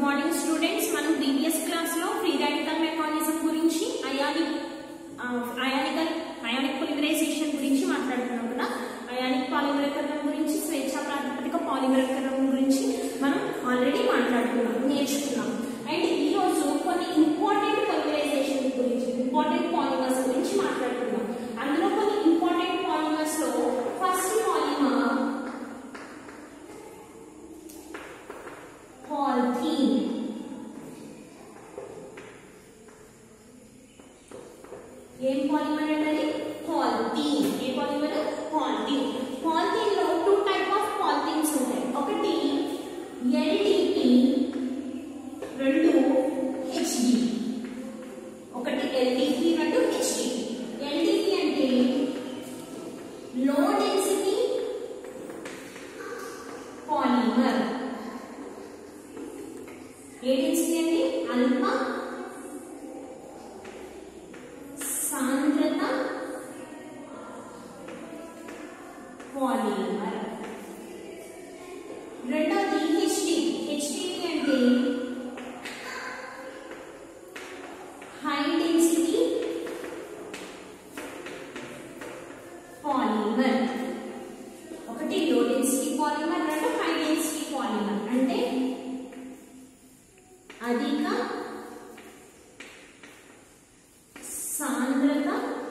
morning students మనం previous class లో free radical mechanism గురించి అయానిక్ అయానికల్ అయానిక్ పొలిమరైజేషన్ గురించి మాట్లాడుతున్నాం కదా అయానిక్ పాలిమరీకరణం గురించి స్వేచ్ఛా ప్రాతిపదిక పాలిమరీకరణం గురించి మనం ఆల్రెడీ మాట్లాడుకున్నాం నేర్చుకున్నాం అండ్ ఈ రోజు కొన్ని ఇంపార్టెంట్ పొలిమరైజేషన్ గురించి ఇంపార్టెంట్ పాలిమర్స్ గురించి మాట్లాడుకుందాం అందులో కొన్ని ఇంపార్టెంట్ పాలిమర్స్ లో ఫస్ట్ పాలిమర్ పాలిథీన్ ఏం పాలిమర్ అంటే పాలిథీన్ ఏ పాలిమర్ పాలిథీన్ పాలిథీన్ లో టూ టైప్ ఆఫ్ పాలిథీన్స్ ఉంటాయి ఒకటి ఎల్డిపి రెండు హెచ్డి ఒకటి ఎల్డిపి రెండు హెచ్డి ఎల్డిపి అంటే లో డెన్సిటీ పాలిమర్ ఏ డెన్సిటీ అండి అల్ప సాంద్రత పాలిమర్ రెండవది హెచ్డి హెచ్డిపి అంటే హై డెన్సిటీ పాలిమర్ ఒకటి లో డెన్సిటీ పాలిమర్ రెండు హై డెన్సిటీ పాలిమర్ అంటే అధిక సాంద్రత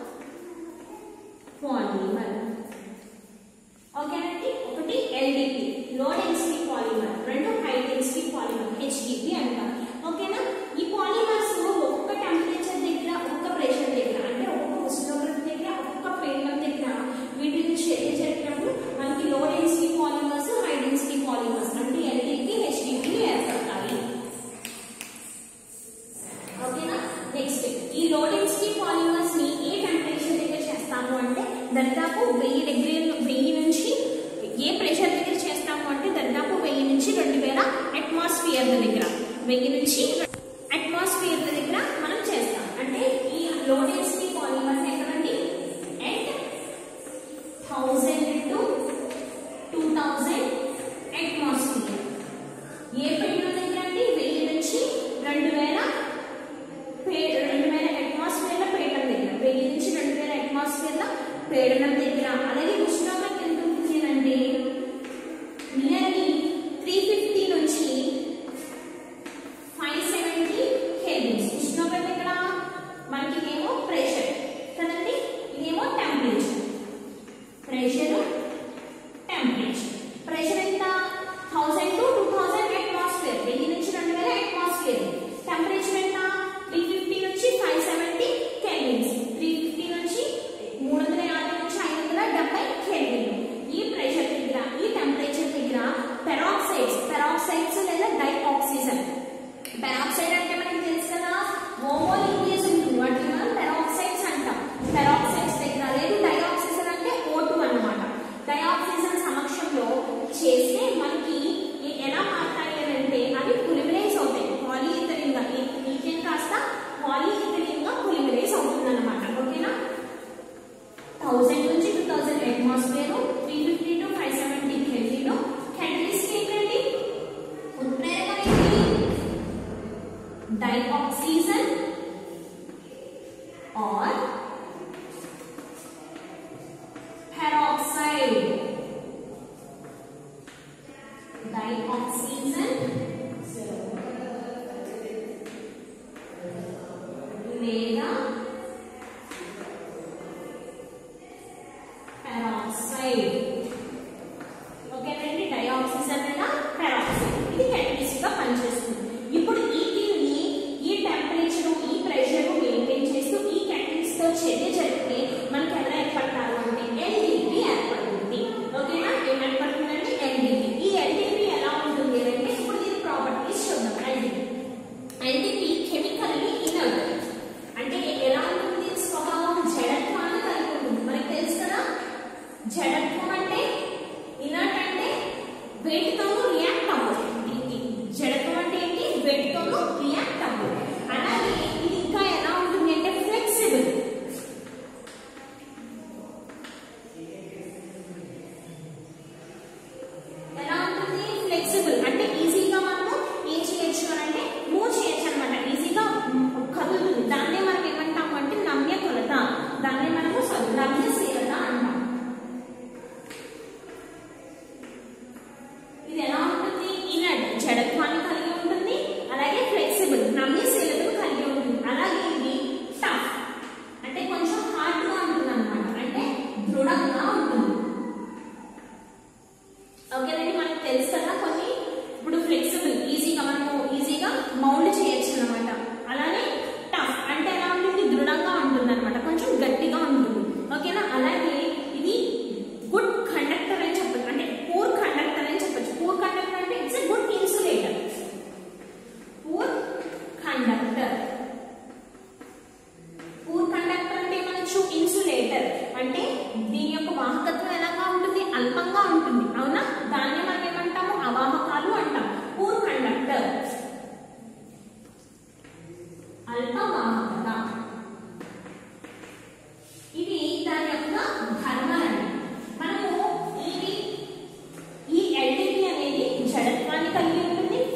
పాలిమర్ ఓకేనండి ఒకటి ఎల్డిపి లో డెన్సిటీ పాలిమర్ రెండు హై డెన్సిటీ పాలిమర్ హెచ్డిపి అంటాం ఓకేనా ఈ పాలిమర్స్ ఒక్కొక్క టెంపరేచర్ దగ్గర ఒక్కొక్క ప్రెషర్ దగ్గర అంటే ఒక్కొక్క ఉష్ణోగ్రత దగ్గర ఒక్కొక్క పీడనం దగ్గర వీటిని చర్య జరిపినప్పుడు మనకి low density polymers high density polymers అంటే ఎల్డిపి హెచ్డిపి ఏర్పడతాయి ఓకేనా నెక్స్ట్ ఈ లో డెన్సిటీ పాలిమర్స్ ని ఏ టెంపరేచర్ దగ్గర చేస్తాము అంటే దాదాపు వెయ్యి డిగ్రీ వెయ్యి నుంచి ఏ ప్రెషర్ దగ్గర చేస్తాము అంటే దాదాపు వెయ్యి నుంచి రెండు వేల అట్మాస్ఫియర్ దగ్గర వెయ్యి నుంచి అట్మాస్ఫియర్ దగ్గర మనం చేస్తాం అంటే ఈ లో డెన్సిటీ పాలిమర్స్ ఎక్కడండి and thousand to two thousand atmosphere ఏ పీడనం దగ్గర అండి వెయ్యి నుంచి రెండు వేల పే- రెండు వేల అట్మాస్ఫియర్ లో పీడనం దగ్గర వెయ్యి నుంచి రెండు వేల అట్మాస్ఫియర్ లో పీడనం దగ్గర అలాగే ఉష్ణోగ్రత ఎంత ఉంటుంది అంటే నియర్లీ త్రీ ఫిఫ్టీ నుంచి ఫైవ్ సెవెంటీ కెల్విన్స్ ఉష్ణోగ్రత ఇక్కడ మనకి ఏమో ప్రెషర్ కదండి ఇదేమో టెంపరేచర్ ప్రెషర్ టెంపరేచర్ ప్రెషర్ ఎంత thousand to two thousand atmosphere వెయ్యి నుంచి రెండు వేల అట్మాస్ఫియర్ టెంపరేచర్ ఎంత త్రీ ఫిఫ్టీ నుంచి five seventy kelvins three fifty నుంచి మూడు వందల యాభై నుంచి ఐదు వందల డెబ్బై కెల్విన్ ఈ ప్రెషర్ దగ్గర ఈ టెంపరేచర్ దగ్గర పెరాక్సైడ్స్ పెరాక్సైడ్స్ లేదా డై ఆక్సిజన్ పెరాక్సైడ్ అంటే మనకి తెలుసు కదా హోమోలిక్యూస్ ఉంటుంది వాటిని మనం పెరాక్సైడ్స్ అంటాం పెరాక్సైడ్స్ దగ్గర లేదు డైఆక్సిజన్ అంటే ఓటు అన్నమాట డైఆక్సిజన్ సమక్షంలో చేస్తే మనకి ఎ- ఎలా మారుతాయి అని అంటే అవి పొలిమరైజ్ అవుతాయి పాలీఇథిలిన్ గా ఈథేన్ కాస్త పాలీఇథిలిన్ గా పొలిమరైజ్ అవుతుంది అనమాట ఓకేనా థౌసండ్ నుంచి two thousand atmosphere three fifty to five seventy kelvin catalyst ఏంటండి ఉత్ప్రేరకం ఏంటి డైఆక్సిజన్ ఆర్ peroxide dioxygen లేదా పెరాక్సైడ్ ఓకేనండి డయాక్సిజన్ లేదా పెరాక్సైడ్ ఇది కెటలిస్ట్ గా పనిచేస్తుంది ఇప్పుడు ఈ దీన్ని ఈ టెంపరేచర్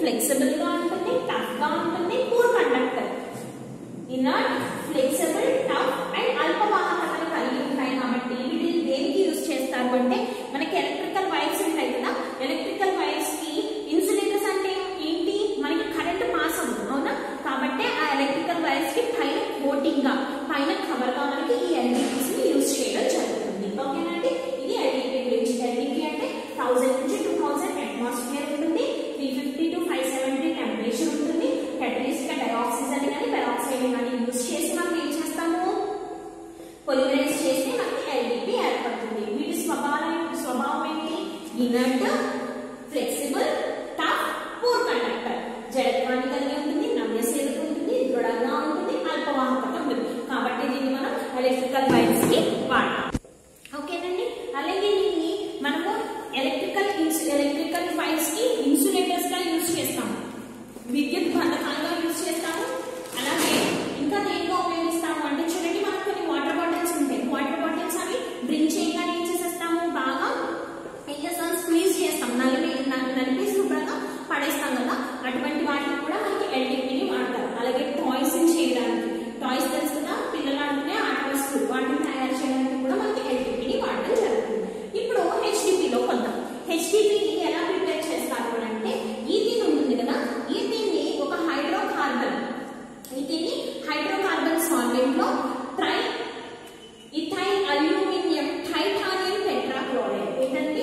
ఫ్లెక్సిబుల్ గా ఉంటుంది టఫ్ గా ఉంటుంది poor conductor inert flexible tough and అల్పవాహకతను కలిగి ఉంటాయి కాబట్టి వీటిని దేనికి యూజ్ చేస్తారు అంటే మనకి ఎలక్ట్రికల్ వైర్స్ ఉంటాయి కదా ఎలక్ట్రికల్ వైర్స్ కి ఇన్సులేటర్స్ అంటే ఏంటి మనకి కరెంట్ పాస్ అవుతుంది అవునా కాబట్టి ఆ ఎలక్ట్రికల్ వైర్స్ కి పైన కోటింగ్ గా పైన కవర్ గా మనకి ఈ ఎల్ఈడీస్ ని యూజ్ చేయడం జరుగుతుంది ఓకేనండి ఇది ఎల్ఈడీ గురించి ఎల్ఈడీ అంటే థౌసండ్ నుంచి టూ థౌసండ్ అట్మాస్ఫియర్ ఉంటుంది three fifty to five seventy temperature ఉంటుంది కెటలిస్ట్ గా డైఆక్సిజన్ కానీ పెరాక్సైడ్ కానీ యూజ్ చేసి మనం ఏం చేస్తాము పొలిమరైజ్ చేస్తే మనకి ఎల్ఈడి ఏర్పడుతుంది వీటి స్వభావం స్వభావం ఏంటి inert flexible tough poor conductor జడత్వాన్ని కలిగి ఉంటుంది నమ్యశీలత ఉంటుంది దృఢంగా ఉంటుంది అల్పవాహకత ఉంటుంది కాబట్టి దీన్ని మనం ఎలక్ట్రికల్ వైర్స్ కి వాడతాం ఓకేనండి అలాగే దీన్ని మనము ఎలక్ట్రికల్ ఎలక్ట్రికల్ వైర్స్ కి ఇన్సులేటర్స్ గా యూజ్ చేస్తాము విద్యుత్ బంధకాలుగా యూజ్ చేస్తాము అలాగే ఇంకా దేనిగా ఉపయోగిస్తాము అంటే చూడండి మనకు కొన్ని వాటర్ బాటిల్స్ ఉంటాయి వాటర్ బాటిల్స్ అవి డ్రింక్ చేయగానే ఏం చేసేస్తాము బాగా ఏం చేస్తాం స్క్వీజ్ చేస్తాం నలిపి న- నలిపి శుభ్రంగా పడేస్తాం కదా అటువంటి వాటిని కూడా మనకి ఎల్టీపీని వాడతారు అలాగే టాయ్స్ చేయడానికి టాయ్స్ తెలుసు కదా పిల్లలు ఆడుకునే ఆట వస్తువులు వాటిని తయారు చేయడానికి కూడా మనకి ఎల్టీపీని వాడడం జరుగుతుంది ఇప్పుడు హెచ్డిపిలో కొందాం హెచ్డిపిని ఎలా ప్రిపేర్ చేస్తారు అని అంటే ఈథీన్ ఉంటుంది కదా ఈథీన్ని ఒక హైడ్రోకార్బన్ ఈథీన్ని హైడ్రోకార్బన్ సాల్వెంట్ లో triethyl aluminium titanium tetrachloride ఏంటండి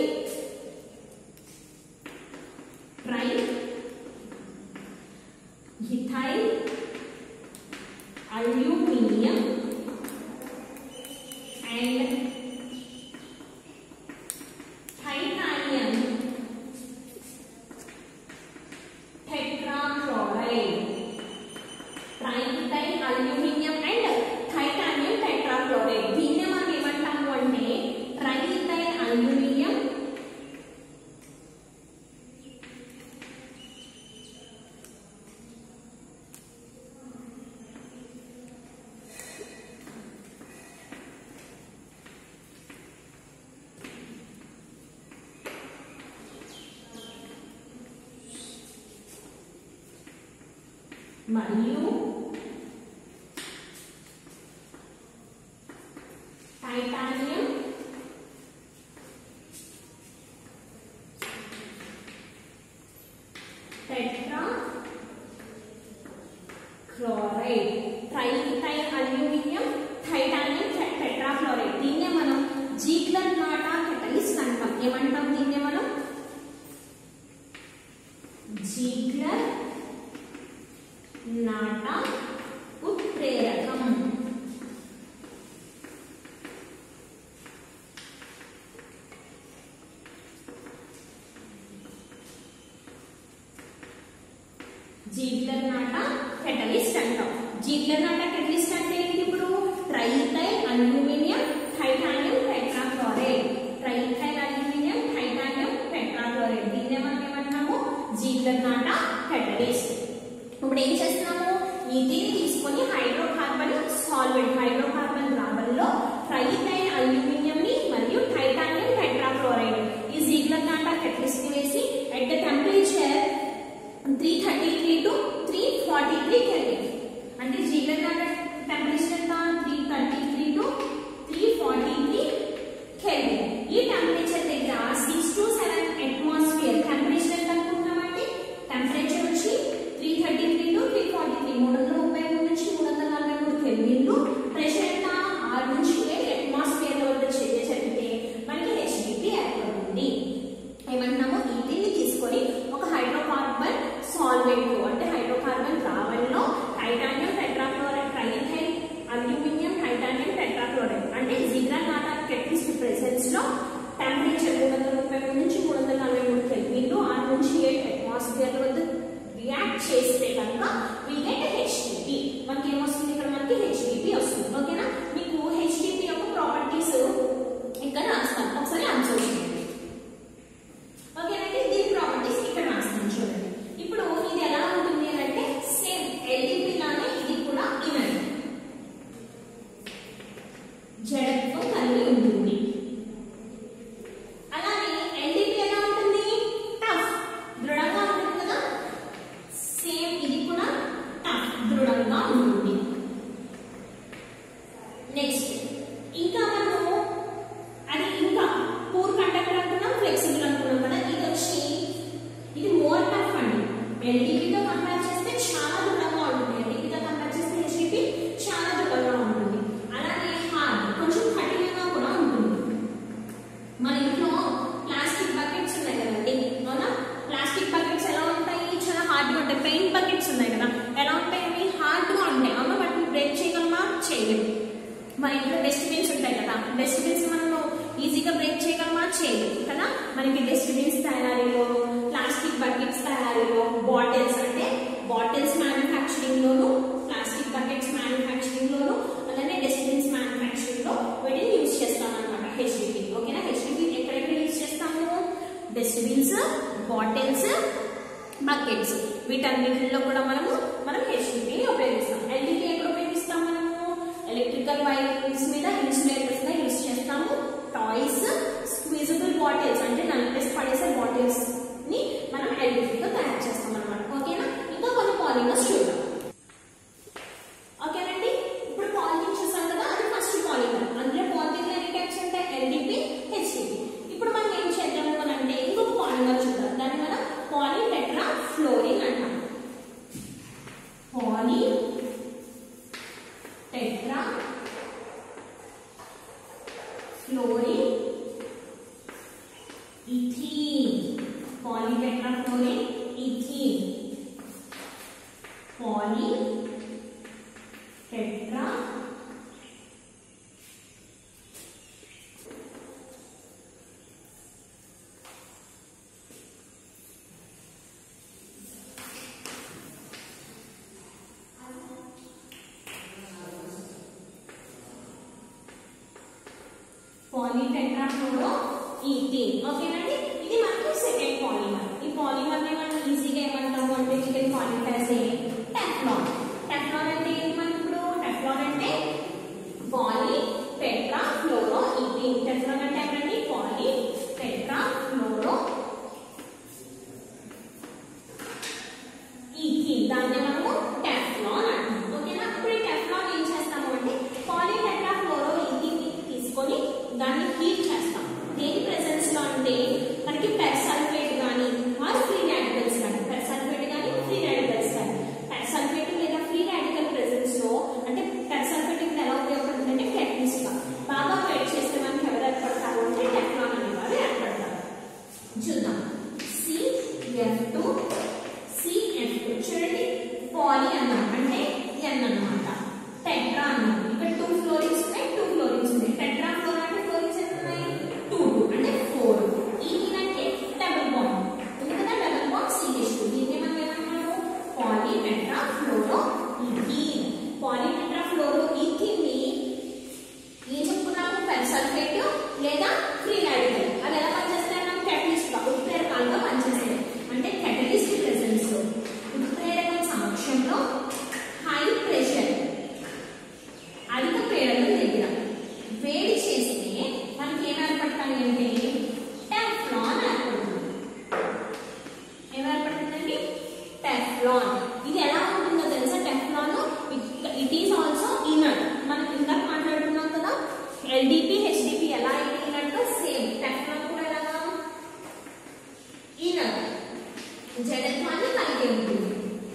triethyl aluminium and titanium tetrachloride triethyl aluminium and titanium tetrachloride దీన్నే మనం ఏమంటాము అంటే ట్రైటైల్ అల్యూమినియం మరియు titanium tetrachloride triethyl aluminium titanium tetrachloride దీన్నే మనం జీగ్లర్ నాటా కెటలిస్ట్ అంటాం ఏమంటాం దీన్నే మనం జీగ్లర్ నాటా ఉత్ప్రేరకం జీగ్లర్ నాటా కెటలిస్ట్ అంటాం జీగ్లర్ నాటా కెటలిస్ట్ అంటే ఏంటి ఇప్పుడు triethyl aluminium titanium tetrachloride triethyl aluminium titanium tetrachloride దీన్నే మనం ఏమంటాము జీగ్లర్ నాటా కెటలిస్ట్ ఇప్పుడు ఏం చేస్తున్నాము ఈథీన్ తీసుకొని హైడ్రోకార్బన్ సాల్వెంట్ హైడ్రోకార్బన్ ద్రావణంలో ట్రైథైల్ అల్యూమినియం ని మరియు టైటానియం టెట్రాక్లోరైడ్ ఈ జీగ్లర్ నాటా కెటలిస్ట్ ని వేసి at the temperature three thirty three to three forty three kelvin అంటే జీగ్లర్ నాటా టెంపరేచర్ ఎంత three thirty three to three forty three kelvin ఈ temperature దగ్గర six to seven atmosphere temperature ఎంత అనుకుంటున్నామంటే temperature వచ్చి three thirty three to three forty three మూడు వందల ముప్పై మూడు నుంచి మూడు వందల నలభై మూడు కెల్విన్లు ప్రెషర్ ఎంత ఆరు నుంచి ఏడు అట్మాస్ఫియర్ వద్ద చర్య జరిగితే మనకి హెచ్డిపి ఏర్పడుతుంది ఏమంటున్నాము ఈథీన్ని తీసుకొని ఒక హైడ్రోకార్బన్ సాల్వెంట్ అంటే హైడ్రోకార్బన్ ద్రావణంలో titanium tetrachloride triethyl aluminium titanium tetrachloride అంటే జిగ్రా నాటా కెటిస్ట్ ప్రెసెన్స్ లో టెంపరేచర్ మూడు వందల ముప్పై మూడు నుంచి మూడు వందల నలభై మూడు కెల్విన్లు ఆరు నుంచి ఏడు అట్మాస్ఫియర్ వద్ద రియాక్ట్ చేస్తే కనుక వి గెట్ హెచ్డిపి మనకి ఏమొస్తుంది ఇక్కడ మనకి హెచ్డిపి వస్తుంది ఓకేనా మీకు హెచ్డిపి యొక్క ప్రాపర్టీస్ ఇక్కడ రాస్తాను ఒకసారి ఆన్సర్ చేయండి ఓకేనండి దీని ప్రాపర్టీస్ ఇక్కడ రాస్తాను చూడండి ఇప్పుడు ఇది ఎలా ఉంటుంది అని అంటే సేమ్ ఎల్డిపి లానే ఇది కూడా ఇనర్ట్ జడత్వం కలిగి ఉంటుంది అలానే ఎల్డిపి ఎలా ఉంటుంది టఫ్ దృఢంగా ఉంటుంది కదా ఎల్డిపితో కంపేర్ చేస్తే చాలా దృఢంగా ఉంటుంది ఎల్డిపితో కంపేర్ చేస్తే హెచ్డిపి చాలా దృఢంగా ఉంటుంది అలానే హార్డ్ కొంచెం కఠినంగా కూడా ఉంటుంది మన ఇంట్లో ప్లాస్టిక్ బకెట్స్ ఉన్నాయి కదండి అవునా ప్లాస్టిక్ బకెట్స్ ఎలా ఉంటాయి చాలా హార్డ్గా ఉంటాయి పెయింట్ బకెట్స్ ఉన్నాయి కదా ఎలా ఉంటాయి అవి హార్డ్గా ఉంటాయి అవునా వాటిని బ్రేక్ చేయగలమా చేయలేము మన ఇంట్లో డస్ట్బిన్స్ ఉంటాయి కదా డస్ట్బిన్స్ మనము ఈజీగా బ్రేక్ చేయగలమా చేయలేము కదా మనకి డస్ట్బిన్స్ తయారీలో ప్లాస్టిక్ బకెట్స్ తయారీలో బాటిల్స్ అంటే బాటిల్స్ మ్యానుఫ్యాక్చరింగ్ లోను ప్లాస్టిక్ బకెట్స్ మ్యానుఫ్యాక్చరింగ్ లోను అలానే డస్ట్బిన్స్ మ్యానుఫ్యాక్చరింగ్ లో వీటిని యూజ్ చేస్తాం అనమాట హెచ్డిపి ఓకేనా హెచ్డిపి ఎక్కడెక్కడ యూజ్ చేస్తాము డస్ట్బిన్స్ బాటిల్స్ బకెట్స్ వీటన్నిటిలో కూడా మనము మనం హెచ్డిపిని ఉపయోగిస్తాం ఎల్డిపి ఎక్కడ ఉపయోగిస్తాం మనము ఎలక్ట్రికల్ వైర్స్ మీద ఇన్సులేటర్స్ గా యూజ్ చేస్తాము టాయ్స్ స్క్వీజబుల్ బాటిల్స్ అంటే నలిపేసి పడేసే బాటిల్స్ ని మనం ఎల్డిపిగా తయారు చేస్తాం అనమాట ఓకేనా ఇంకా కొన్ని పాలిమర్స్ చూద్దాం ఓకేనండి ఇప్పుడు పాలిథిన్ చూసాం కదా అది ఫస్ట్ పాలిమర్ అందులో పాలిథిన్ ఎన్ని టైప్స్ ఉంటాయి ఎల్డిపి హెచ్డిపి ఇప్పుడు మనం ఏం చేద్దాము అని అంటే ఇంకొక పాలిమర్ చూద్దాం దాన్ని మనం పాలిటెట్రా ఫ్లోరిన్ అంటాం poly tetra fluorine ethene poly tetra fluorine ethene poly tetra polytetrafluoroethene ఓకేనండి ఇది మనకి సెకండ్ పాలిమర్ ఈ పాలిమర్ ని మనం ఈజీగా ఏమంటాము అంటే you can call it as a Teflon Teflon అంటే ఏంటి మనకి ఇప్పుడు టెఫ్లాన్ అంటే పాలి టెట్రా ఫ్లోరో ఈథీన్ టెఫ్లాన్ అంటే ఏమండి పాలి టెట్రా ఫ్లోరో ఈథీన్ దాన్ని మనము టెఫ్లాన్ అంటాం ఓకేనా ఇప్పుడు ఈ టెఫ్లాన్ ఏం చేస్తాము అంటే పాలిటెట్రా ఫ్లోరో ఈథీన్ తీసుకొని దాన్ని హీట్ చేస్తాం దేని ప్రెసెన్స్ లో అంటే మనకి పెర్సల్ఫేట్ కానీ ఆర్ ఫ్రీ రాడికల్స్ కానీ పెర్సల్ఫేట్ కానీ ఫ్రీ రాడికల్స్ కానీ పెర్సల్ఫేట్ లేదా ఫ్రీ రాడికల్ ప్రెసెన్స్ లో అంటే పెర్సల్ఫేట్ ఇక్కడ ఎలా ఉపయోగపడుతుంది అంటే కెటలిస్ట్ గా బాగా వేడి చేస్తే మనకి ఎవరు ఏర్పడతారు అంటే టెఫ్లాన్ అనేవారు ఏర్పడతారు చూద్దాం C F two CF two చూడండి పాలి అన్నాం అంటే ఎన్ అన్నమాట టెట్రా అన్నాం ఇక్కడ టూ ఫ్లోరిన్స్ ఉన్నాయి టూ ఫ్లోరిన్స్ ఉన్నాయి టెట్రా ఫ్లోర్ అంటే ఫ్లోరిన్స్ ఎంత ఉన్నాయి టూ అంటే ఫోర్ ఈథీన్ అంటే డబుల్ బాండ్ ఉంది కదా డబుల్ బాండ్ సిహెచ్ టూ దీన్ని మనం ఏమన్నాము poly tetra fluoro ethene poly tetra fluoro ethene ని ఏం చెప్పుకున్నాము పెర్సల్ఫేట్ లేదా ఫ్రీ రాడికల్ అది ఎలా పనిచేస్తాయి మనం కెటలిస్ట్ గా ఉత్ప్రేరకాలుగా పనిచేస్తాయి అంటే కెటలిస్ట్ ప్రెసెన్స్ లో ఉత్ప్రేరకం సమక్షంలో హై ప్రెషర్ అధిక పీడనం దగ్గర వేడి చేస్తే మనకి ఏం ఏర్పడతాయి అంటే టెఫ్లాన్ ఏర్పడుతుంది ఏం ఏర్పడుతుందండి టెఫ్లాన్ ఇది ఎలా ఉంటుందో తెలుసా Teflon it is also inert మనం ఇందాక మాట్లాడుకున్నాం కదా ఎల్డిపి హెచ్డిపి ఎలా అయితే ఇనట్ సేమ్ టెఫ్లాన్ కూడా ఎలాగా ఇనట్ జడత్వాన్ని కలిగి ఉంటుంది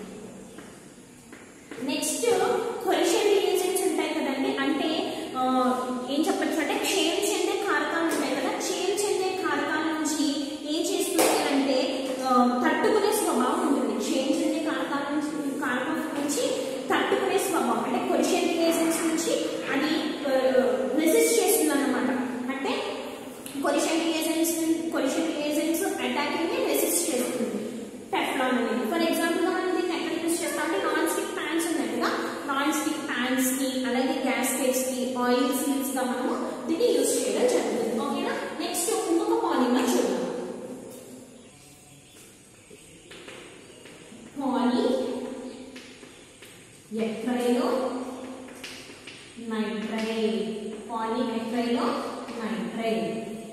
నెక్స్ట్ కొలిషన్ రియేజెంట్స్ ఉంటాయి కదండి అంటే ఆ, ఏం చెప్పచ్చు అంటే క్షయం చెందే కారకాలు ఉంటాయి కదా క్షయం చెందే కారకాల నుంచి ఏం చేస్తుంది అంటే ఆ, తట్టుకునే స్వభావం ఉంటుంది క్షయం చెందే కారకాల నుంచి కారకం నుంచి తట్టుకునే స్వభావం అంటే కొలిషన్ రియేజెంట్స్ నుంచి అది రెసిస్ట్ చేస్తుంది అనమాట అంటే collision reagents collision reagents attacking ని రెసిస్ట్ చేస్తుంది టెఫ్లాన్ అనేది ఫర్ ఎగ్జాంపుల్ గా మనం దీన్ని ఎక్కడ యూస్ చేస్తాం అంటే నాన్ స్టిక్ ప్యాన్స్ ఉన్నాయి కదా నాన్ స్టిక్ ప్యాన్స్ కి అలాగే గ్యాస్కెట్స్ కి ఆయిల్ సీల్స్ గా మనము దీన్ని యూస్ చేయడం జరుగుతుంది ఓకేనా నెక్స్ట్ ఇంకొక పాలిమర్ చూద్దాం పాలి ఎక్రైలో నైట్రైల్ పాలి ఎక్రైలో నైట్రైల్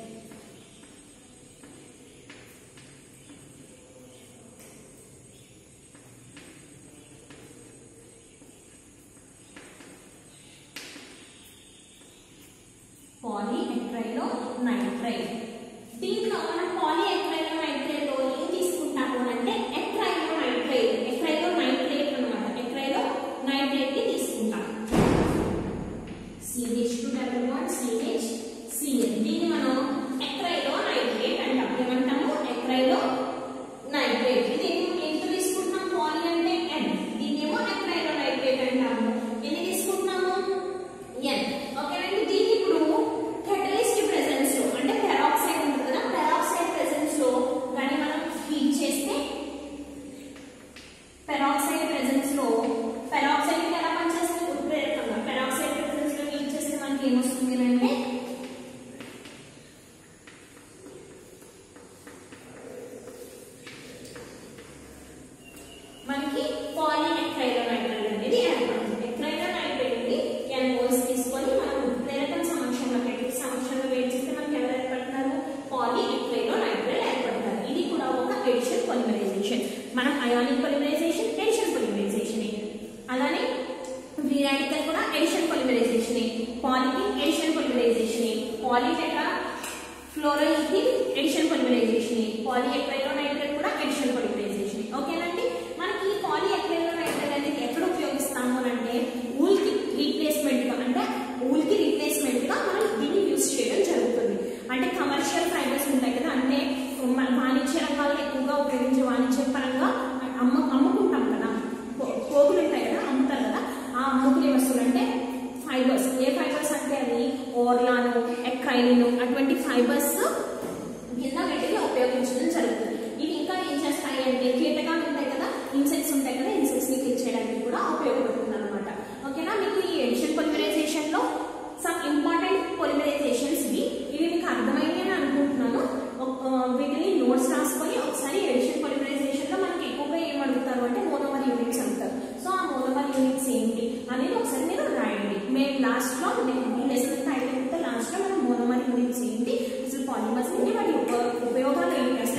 పాలి ఎక్రైలో నైట్రైల్ దీంట్లో మనం పాలి ఎక్రైలో నైట్రైల్లో ఏం తీసుకుంటాము అంటే ఎక్రైలో నైట్రైల్ ఎక్రైలో ఏమొస్తుంది అంటే మనకి పాలిఎక్రైలోనైట్రేట్ అనేది ఏర్పడుతుంది ఎక్రైలోనైట్రేట్ ని ఎన్ఓస్ తీసుకొని మనం ప్రేరకం సమక్షంలో పెట్టి సమక్షంలో వేడి చేస్తే మనకి ఎవరు ఏర్పడుతున్నారు పాలిఎక్రైలోనైట్రేట్ ఏర్పడతారు ఇది కూడా ఒక ఎడిషన్ పొలిమరైజేషన్ మనం అయానిక్ పొలిమరైజేషన్ ఎడిషన్ పొలిమరైజేషన్ అలానే ఫ్రీ రాడికల్ కూడా addition polymerisation polythene addition polymerisation polytetrafluoroethene addition polymerisation polyacrylonitrate కూడా ఎడిషన్ పొలిమరైజేషన్ ఓకేనండి మనకి ఈ పాలిఎక్రైలోనైట్రేట్ అనేది ఎక్కడ ఉపయోగిస్తాము అని అంటే ఊల్ కి రీప్లేస్మెంట్ గా అంటే ఊల్ కి రీప్లేస్మెంట్ గా మనం దీన్ని యూస్ చేయడం జరుగుతుంది అంటే కమర్షియల్ ఫైబర్స్ ఉంటాయి కదా అంటే మన వాణిజ్య రంగాల్లో ఎక్కువగా ఉపయోగించే వాణిజ్య పరంగా అమ్మ అమ్ముకుంటాం కదా పో- పోగులు ఉంటాయి కదా అమ్ముతారు కదా ఆ అమ్ముకునే వస్తువులు అంటే ఫైబర్స్ ఏ ఫైబర్స్ అంటే అది ఓర్లాను ఎక్రైలిన్ అటువంటి ఫైబర్స్ కింద వీటిని ఉపయోగించడం జరుగుతుంది ఇవి ఇంకా ఏం చేస్తాయి అంటే కీటకాలు ఉంటాయి కదా ఇన్సెక్ట్స్ ఉంటాయి కదా ఇన్సెక్ట్స్ ని కిల్ చేయడానికి కూడా ఉపయోగపడుతుంది అనమాట ఓకేనా మీకు ఈ ఎడిషన్ పొలిమరైజేషన్ లో సమ్ ఇంపార్టెంట్ పొలిమరైజేషన్స్ ఇవి ఇవి మీకు అర్థమైంది అని అనుకుంటున్నాను ఒక- ఆ, వీటిని నోట్స్ రాసుకొని ఒకసారి ఎడిషన్ పొలిమరైజేషన్ లో మనకి ఎక్కువగా ఏం అడుగుతారు అంటే మోనోమర్ యూనిట్స్ అంటారు సో ఆ మోనోమర్ యూనిట్స్ ఏంటి అనేది ఒకసారి మీరు రాయండి మేము లాస్ట్ లో ఈ లెసన్ అయిపోయిన లాస్ట్ లో మనం మోనోమర్ యూనిట్స్ ఏంటి అసలు పాలిమర్స్ ఏంటి వాటి ఉప- ఉపయోగాలు ఏంటి అసలు